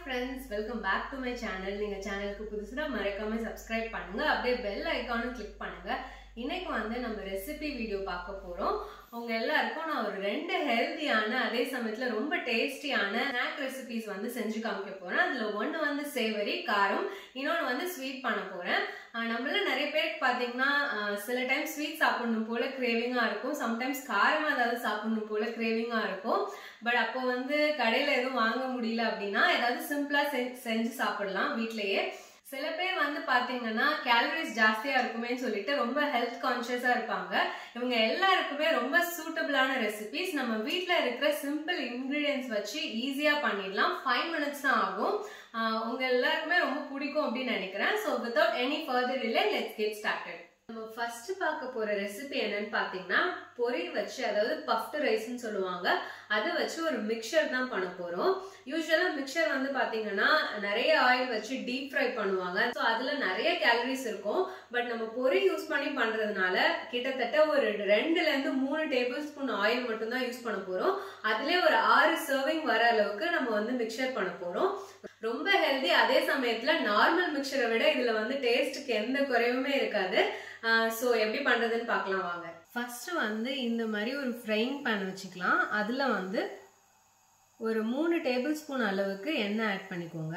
friends welcome back to my channel நீங்க சேனலுக்கு புதுசுனா மறக்காம சப்ஸ்கிரைப் பண்ணுங்க அப்படியே பெல் ஐக்கானும் கிளிக் பண்ணுங்க இன்னைக்கு வந்து நம்ம ரெசிபி வீடியோ பார்க்க போறோம் உங்க எல்லாருக்கும் நான் ஒரு ரெண்டு ஹெல்த்தியான அதே சமயத்துல ரொம்ப டேஸ்டியான ஸ்நாக் ரெசிபிஸ் வந்து செஞ்சு காமிக்க போறேன் அதுல ஒன்னு வந்து சேவரி காரம் இன்னொன்னு வந்து ஸ்வீட் பண்ண போறேன் ஆஹ் நம்மள நிறைய பேருக்கு பாத்தீங்கன்னா ஆஹ் சில டைம் ஸ்வீட் சாப்பிடணும் போல கிரேவிங்கா இருக்கும் சம்டைம்ஸ் காரமா ஏதாவது சாப்பிடணும் போல கிரேவிங்கா இருக்கும் பட் அப்போ வந்து கடையில எதுவும் வாங்க முடியல அப்படின்னா ஏதாவது சிம்பிளா செஞ்சு சாப்பிடலாம் வீட்லயே சில பேர் வந்து பாத்தீங்கன்னா கேலரிஸ் ஜாஸ்தியா இருக்குமேன்னு சொல்லிட்டு ரொம்ப ஹெல்த் கான்சியஸா இருப்பாங்க இவங்க எல்லாருக்குமே ரொம்ப சூட்டபிளான ரெசிபிஸ் நம்ம வீட்ல இருக்கிற சிம்பிள் இன்கிரீடியன்ஸ் வச்சு ஈஸியா பண்ணிடலாம் ஃபைவ் மினிட்ஸ் தான் ஆகும் ஆஹ் உங்க எல்லாருக்குமே ரொம்ப பிடிக்கும் அப்படின்னு நினைக்கிறேன் so without any further delay let's get started நம்ம ஃபர்ஸ்ட் பார்க்க போற ரெசிபி என்னன்னு பாத்தீங்கன்னா பொரி வச்சு அதாவது பஃப்டு ரைஸ்னு சொல்லுவாங்க அதை வச்சு ஒரு மிக்சர் தான் பண்ண போறோம் யூஸ்வலா மிக்சர் வந்து பாத்தீங்கன்னா நிறைய ஆயில் வச்சு டீப் ஃப்ரை பண்ணுவாங்க ஸோ அதுல நிறைய கேலரிஸ் இருக்கும் பட் நம்ம பொரி யூஸ் பண்ணி பண்றதுனால கிட்டத்தட்ட ஒரு ரெண்டுல இருந்து மூணு டேபிள் ஸ்பூன் ஆயில் மட்டும் தான் யூஸ் பண்ண போறோம் அதுலயே ஒரு ஆறு சர்விங் வர அளவுக்கு நம்ம வந்து மிக்சர் பண்ண போறோம் ரொம்ப ஹெல்தி அதே சமயத்துல நார்மல் மிக்சரை விட இதுல வந்து டேஸ்ட்டுக்கு எந்த குறைவுமே இருக்காது ஸோ எப்படி பண்றதுன்னு பார்க்கலாம் வாங்க ஃபர்ஸ்ட் வந்து இந்த மாதிரி ஒரு ஃப்ரைங் பேன் வச்சுக்கலாம் அதுல வந்து ஒரு மூணு டேபிள் ஸ்பூன் அளவுக்கு எண்ணெய் ஆட் பண்ணிக்கோங்க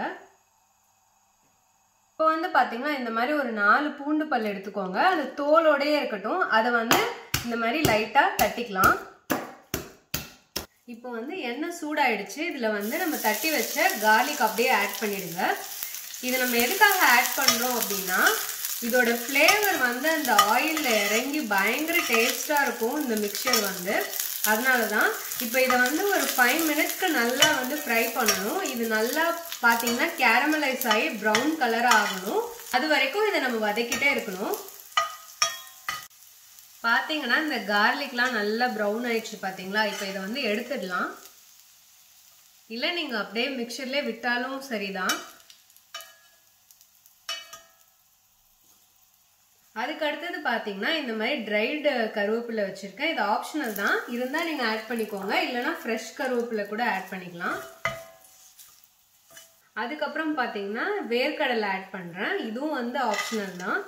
இப்போ வந்து பார்த்தீங்கன்னா இந்த மாதிரி ஒரு நாலு பூண்டு பல் எடுத்துக்கோங்க அது தோலோடையே இருக்கட்டும் அதை வந்து இந்த மாதிரி லைட்டாக தட்டிக்கலாம் இப்போ வந்து எண்ணெய் சூடாயிடுச்சு இதில் வந்து நம்ம தட்டி வச்ச கார்லிக் அப்படியே ஆட் பண்ணிடுங்க இது நம்ம எதுக்காக ஆட் பண்ணுறோம் அப்படின்னா இதோட ஃப்ளேவர் வந்து அந்த ஆயிலில் இறங்கி பயங்கர டேஸ்டாக இருக்கும் இந்த மிக்சர் வந்து அதனால தான் இப்போ இதை வந்து ஒரு ஃபைவ் மினிட்ஸ்க்கு நல்லா வந்து ஃப்ரை பண்ணணும் இது நல்லா பார்த்தீங்கன்னா கேரமலைஸ் ஆகி ப்ரௌன் கலராக ஆகணும் அது வரைக்கும் இதை நம்ம வதக்கிட்டே இருக்கணும் பார்த்தீங்கன்னா இந்த கார்லிக்லாம் நல்லா ப்ரௌன் ஆயிடுச்சு பார்த்தீங்களா இப்போ இதை வந்து எடுத்துடலாம் இல்லை நீங்கள் அப்படியே மிக்சர்லேயே விட்டாலும் சரிதான் அதுக்கு அடுத்தது பார்த்தீங்கன்னா இந்த மாதிரி ட்ரைடு கருவேப்பிலை வச்சுருக்கேன் இது ஆப்ஷனல் தான் இருந்தால் நீங்கள் ஆட் பண்ணிக்கோங்க இல்லைனா ஃப்ரெஷ் கருவேப்பிலை கூட ஆட் பண்ணிக்கலாம் அதுக்கப்புறம் பார்த்தீங்கன்னா வேர்க்கடலை ஆட் பண்ணுறேன் இதுவும் வந்து ஆப்ஷனல் தான்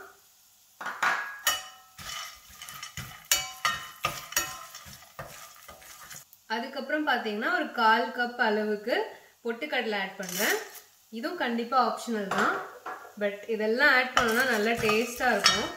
அதுக்கப்புறம் பார்த்தீங்கன்னா ஒரு கால் கப் அளவுக்கு பொட்டுக்கடலை ஆட் பண்ணுறேன் இதுவும் கண்டிப்பாக ஆப்ஷனல் தான் பட் இதெல்லாம் ஆட் பண்ணோன்னா நல்லா டேஸ்டாக இருக்கும்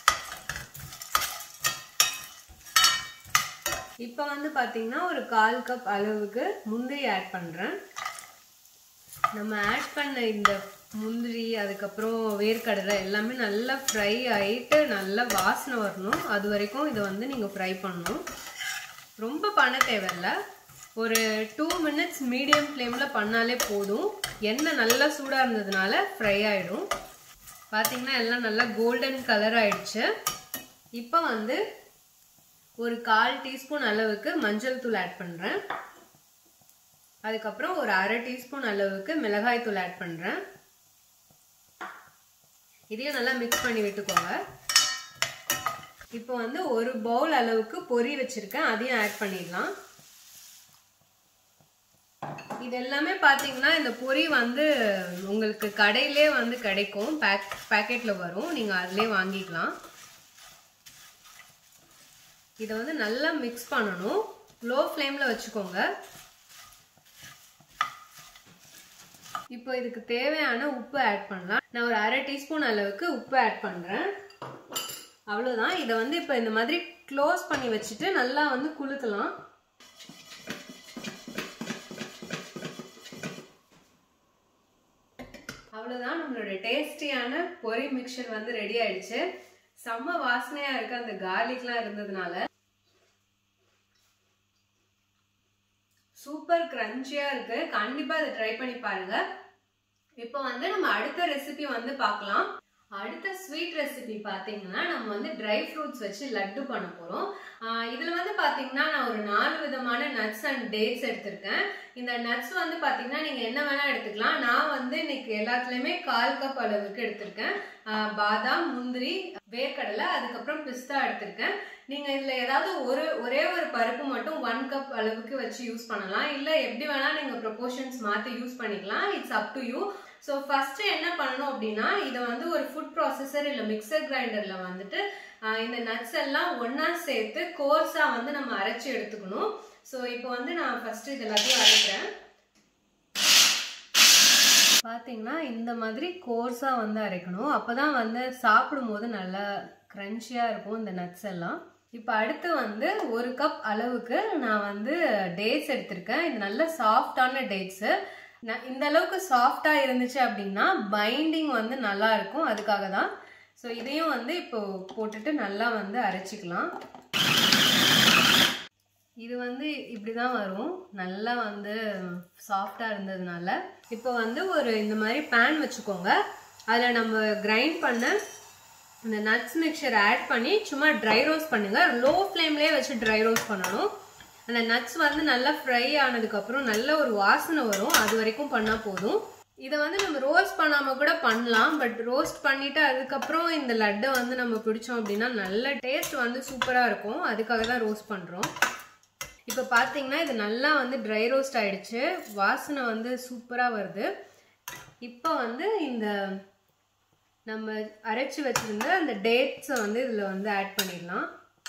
இப்போ வந்து பார்த்தீங்கன்னா ஒரு கால் கப் அளவுக்கு முந்திரி ஆட் பண்ணுறேன் நம்ம ஆட் பண்ண இந்த முந்திரி அதுக்கப்புறம் வேர்க்கடலை எல்லாமே நல்லா ஃப்ரை ஆகிட்டு நல்லா வாசனை வரணும் அது வரைக்கும் இதை வந்து நீங்கள் ஃப்ரை பண்ணணும் ரொம்ப பண்ண தேவையில்ல ஒரு டூ மினிட்ஸ் மீடியம் ஃப்ளேமில் பண்ணாலே போதும் எண்ணெய் நல்லா சூடாக இருந்ததுனால ஃப்ரை ஆகிடும் பார்த்தீங்கன்னா எல்லாம் நல்லா கோல்டன் கலர் ஆயிடுச்சு இப்போ வந்து ஒரு கால் டீஸ்பூன் அளவுக்கு மஞ்சள் தூள் ஆட் பண்ணுறேன் அதுக்கப்புறம் ஒரு அரை டீஸ்பூன் அளவுக்கு மிளகாய் தூள் ஆட் பண்ணுறேன் இதையும் நல்லா மிக்ஸ் பண்ணி விட்டுக்கோங்க இப்போ வந்து ஒரு பவுல் அளவுக்கு பொரி வச்சிருக்கேன் அதையும் ஆட் பண்ணிடலாம் இது எல்லாமே பார்த்தீங்கன்னா இந்த பொரி வந்து உங்களுக்கு கடையிலே வந்து கிடைக்கும் பேக் பேக்கெட்டில் வரும் நீங்கள் அதிலே வாங்கிக்கலாம் இதை வந்து நல்லா மிக்ஸ் பண்ணணும் லோ ஃப்ளேமில் வச்சுக்கோங்க இப்போ இதுக்கு தேவையான உப்பு ஆட் பண்ணலாம் நான் ஒரு அரை டீஸ்பூன் அளவுக்கு உப்பு ஆட் பண்ணுறேன் அவ்வளோதான் இதை வந்து இப்போ இந்த மாதிரி க்ளோஸ் பண்ணி வச்சுட்டு நல்லா வந்து குளுக்கலாம் அவ்வளோதான் நம்மளோட டேஸ்டியான பொரி மிக்சர் வந்து ரெடி ஆயிடுச்சு செம்ம வாசனையா இருக்கு அந்த கார்லிக்லாம் இருந்ததுனால சூப்பர் கிரன்ச்சியா இருக்கு கண்டிப்பா அதை ட்ரை பண்ணி பாருங்க இப்போ வந்து நம்ம அடுத்த ரெசிபி வந்து பார்க்கலாம் அடுத்த ஸ்வீட் ரெசிபி பார்த்தீங்கன்னா நம்ம வந்து ட்ரை ஃப்ரூட்ஸ் வச்சு லட்டு பண்ண போகிறோம் இதில் வந்து பார்த்தீங்கன்னா நான் ஒரு நாலு விதமான நட்ஸ் அண்ட் டேட்ஸ் எடுத்திருக்கேன் இந்த நட்ஸ் வந்து பார்த்தீங்கன்னா நீங்கள் என்ன வேணால் எடுத்துக்கலாம் நான் வந்து இன்னைக்கு எல்லாத்துலேயுமே கால் கப் அளவுக்கு எடுத்திருக்கேன் ஆஹ் பாதாம் முந்திரி வேர்க்கடலை அதுக்கப்புறம் பிஸ்தா எடுத்திருக்கேன் நீங்கள் இதில் ஏதாவது ஒரு ஒரே ஒரு பருப்பு மட்டும் ஒன் கப் அளவுக்கு வச்சு யூஸ் பண்ணலாம் இல்லை எப்படி வேணால் நீங்கள் ப்ரொபோர்ஷன்ஸ் மாற்றி யூஸ் பண்ணிக்கலாம் it's up to you so first என்ன பண்ணணும் அப்படின்னா இதை வந்து ஒரு ஃபுட் ப்ராசஸர் இல்லை மிக்சர் கிரைண்டரில் வந்துட்டு ஆஹ் இந்த நட்ஸ் எல்லாம் ஒன்றா சேர்த்து கோர்ஸாக வந்து நம்ம அரைச்சி எடுத்துக்கணும் ஸோ இப்போ வந்து நான் ஃபர்ஸ்ட் இது எல்லாத்தையும் அரைக்கிறேன் பார்த்தீங்கன்னா இந்த மாதிரி கோர்ஸாக வந்து அரைக்கணும் அப்போ தான் வந்து சாப்பிடும்போது நல்லா க்ரன்ச்சியாக இருக்கும் இந்த நட்ஸ் எல்லாம் இப்போ அடுத்து வந்து ஒரு கப் அளவுக்கு நான் வந்து டேட்ஸ் எடுத்திருக்கேன் இது நல்ல சாஃப்டான டேட்ஸு இந்த அளவுக்கு சாஃப்டாக இருந்துச்சு அப்படின்னா பைண்டிங் வந்து நல்லா இருக்கும் அதுக்காக தான் ஸோ இதையும் வந்து இப்போ போட்டுட்டு நல்லா வந்து அரைச்சிக்கலாம் இது வந்து இப்படி தான் வரும் நல்லா வந்து சாஃப்டாக இருந்ததுனால இப்போ வந்து ஒரு இந்த மாதிரி பேன் வச்சுக்கோங்க அதில் நம்ம கிரைண்ட் பண்ண இந்த நட்ஸ் மிக்சர் ஆட் பண்ணி சும்மா ட்ரை ரோஸ்ட் பண்ணுங்க லோ ஃப்ளேம்லேயே வச்சு ட்ரை ரோஸ்ட் பண்ணணும் அந்த நட்ஸ் வந்து நல்லா ஃப்ரை ஆனதுக்கப்புறம் நல்ல ஒரு வாசனை வரும் அது வரைக்கும் பண்ணால் போதும் இதை வந்து நம்ம ரோஸ்ட் பண்ணாமல் கூட பண்ணலாம் பட் ரோஸ்ட் பண்ணிவிட்டு அதுக்கப்புறம் இந்த லட்டை வந்து நம்ம பிடிச்சோம் அப்படின்னா நல்ல டேஸ்ட் வந்து சூப்பராக இருக்கும் அதுக்காக தான் ரோஸ்ட் பண்ணுறோம் இப்போ பார்த்தீங்கன்னா இது நல்லா வந்து ட்ரை ரோஸ்ட் ஆயிடுச்சு வாசனை வந்து சூப்பராக வருது இப்போ வந்து இந்த நம்ம அரைச்சி வச்சுருந்த அந்த டேட்ஸை வந்து இதில் வந்து ஆட் பண்ணிடலாம்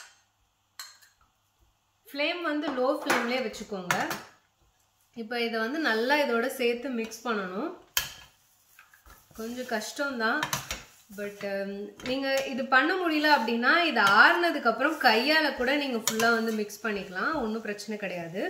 ஃப்ளேம் வந்து லோ ஃப்ளேம்லேயே வச்சுக்கோங்க இப்போ இதை வந்து நல்லா இதோட சேர்த்து மிக்ஸ் பண்ணணும் கொஞ்சம் கஷ்டம்தான் பட் நீங்கள் இது பண்ண முடியல அப்படின்னா இது ஆறுனதுக்கப்புறம் கையால் கூட நீங்கள் ஃபுல்லாக வந்து மிக்ஸ் பண்ணிக்கலாம் ஒன்றும் பிரச்சனை கிடையாது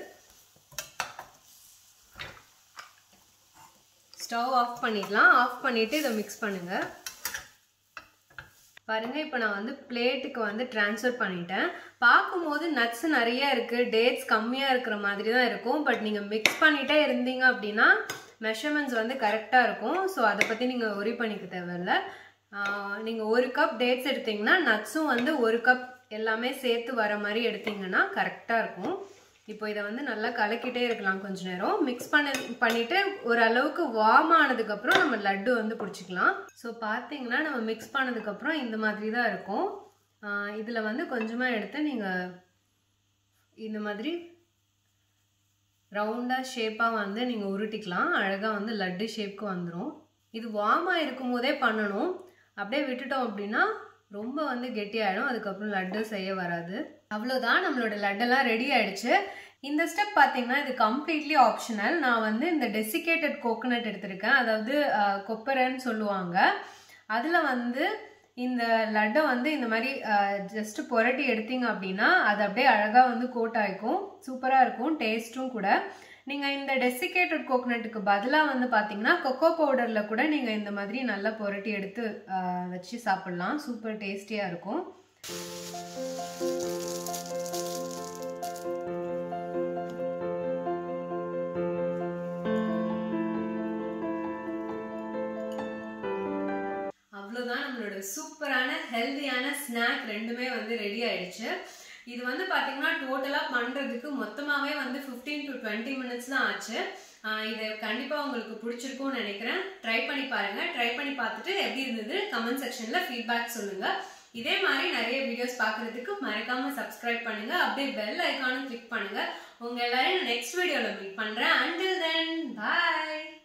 ஸ்டவ் ஆஃப் பண்ணிடலாம் ஆஃப் பண்ணிவிட்டு இதை மிக்ஸ் பண்ணுங்கள் பாருங்க இப்போ நான் வந்து பிளேட்டுக்கு வந்து ட்ரான்ஸ்ஃபர் பண்ணிட்டேன் பார்க்கும்போது நட்ஸ் நிறைய இருக்குது டேட்ஸ் கம்மியாக இருக்கிற மாதிரி தான் இருக்கும் பட் நீங்கள் மிக்ஸ் பண்ணிட்டே இருந்தீங்க அப்படின்னா மெஷர்மெண்ட்ஸ் வந்து கரெக்டாக இருக்கும் ஸோ அதை பற்றி நீங்கள் ஒரி பண்ணிக்க தேவையில்ல நீங்கள் ஒரு கப் டேட்ஸ் எடுத்தீங்கன்னா நட்ஸும் வந்து ஒரு கப் எல்லாமே சேர்த்து வர மாதிரி எடுத்தீங்கன்னா கரெக்டாக இருக்கும் இப்போ இதை வந்து நல்லா கலக்கிட்டே இருக்கலாம் கொஞ்ச நேரம் மிக்ஸ் பண்ண பண்ணிட்டு ஓரளவுக்கு வார்ம் ஆனதுக்கப்புறம் நம்ம லட்டு வந்து பிடிச்சிக்கலாம் ஸோ பார்த்தீங்கன்னா நம்ம மிக்ஸ் பண்ணதுக்கப்புறம் இந்த மாதிரி தான் இருக்கும் இதில் வந்து கொஞ்சமாக எடுத்து நீங்கள் இந்த மாதிரி ரவுண்டாக ஷேப்பாக வந்து நீங்கள் உருட்டிக்கலாம் அழகாக வந்து லட்டு ஷேப்க்கு வந்துடும் இது வார்மாக இருக்கும் போதே பண்ணணும் அப்படியே விட்டுட்டோம் அப்படின்னா ரொம்ப வந்து கெட்டியாயிடும் அதுக்கப்புறம் லட்டு செய்ய வராது அவ்வளோதான் நம்மளோட லட்டெல்லாம் ரெடி ஆயிடுச்சு இந்த ஸ்டெப் பார்த்தீங்கன்னா இது கம்ப்ளீட்லி ஆப்ஷனல் நான் வந்து இந்த டெசிகேட்டட் கோகோனட் எடுத்திருக்கேன் அதாவது கொப்பரைன்னு சொல்லுவாங்க அதில் வந்து இந்த லட்டை வந்து இந்த மாதிரி ஜஸ்ட் புரட்டி எடுத்தீங்க அப்படின்னா அது அப்படியே அழகாக வந்து கோட் ஆகிக்கும் சூப்பராக இருக்கும் டேஸ்ட்டும் கூட நீங்கள் இந்த டெசிகேட்டட் கோகோனட்டுக்கு பதிலாக வந்து பார்த்தீங்கன்னா கொக்கோ பவுடரில் கூட நீங்கள் இந்த மாதிரி நல்லா புரட்டி எடுத்து வச்சு சாப்பிட்லாம் சூப்பர் டேஸ்டியாக இருக்கும் அவ்வளோதான் நம்மளோட சூப்பரான ஹெல்தியான ஸ்நாக் ரெண்டுமே வந்து ரெடி ஆயிடுச்சு இது வந்து பார்த்தீங்கன்னா டோட்டலாக பண்ணுறதுக்கு மொத்தமாகவே வந்து ஃபிஃப்டீன் டு டுவெண்ட்டி மினிட்ஸ் தான் ஆச்சு இது கண்டிப்பாக உங்களுக்கு பிடிச்சிருக்கும்னு நினைக்கிறேன் ட்ரை பண்ணி பாருங்கள் ட்ரை பண்ணி பார்த்துட்டு எப்படி இருந்தது கமெண்ட் செக்ஷனில் ஃபீட்பேக் சொல்லுங்கள் இதே மாதிரி நிறைய வீடியோஸ் பார்க்குறதுக்கு மறக்காமல் சப்ஸ்கிரைப் பண்ணுங்கள் அப்படியே பெல் ஐக்கானும் கிளிக் பண்ணுங்கள் உங்கள் எல்லாரையும் நெக்ஸ்ட் வீடியோவில் மீட் பண்ணுறேன் அண்டில் தென் பாய்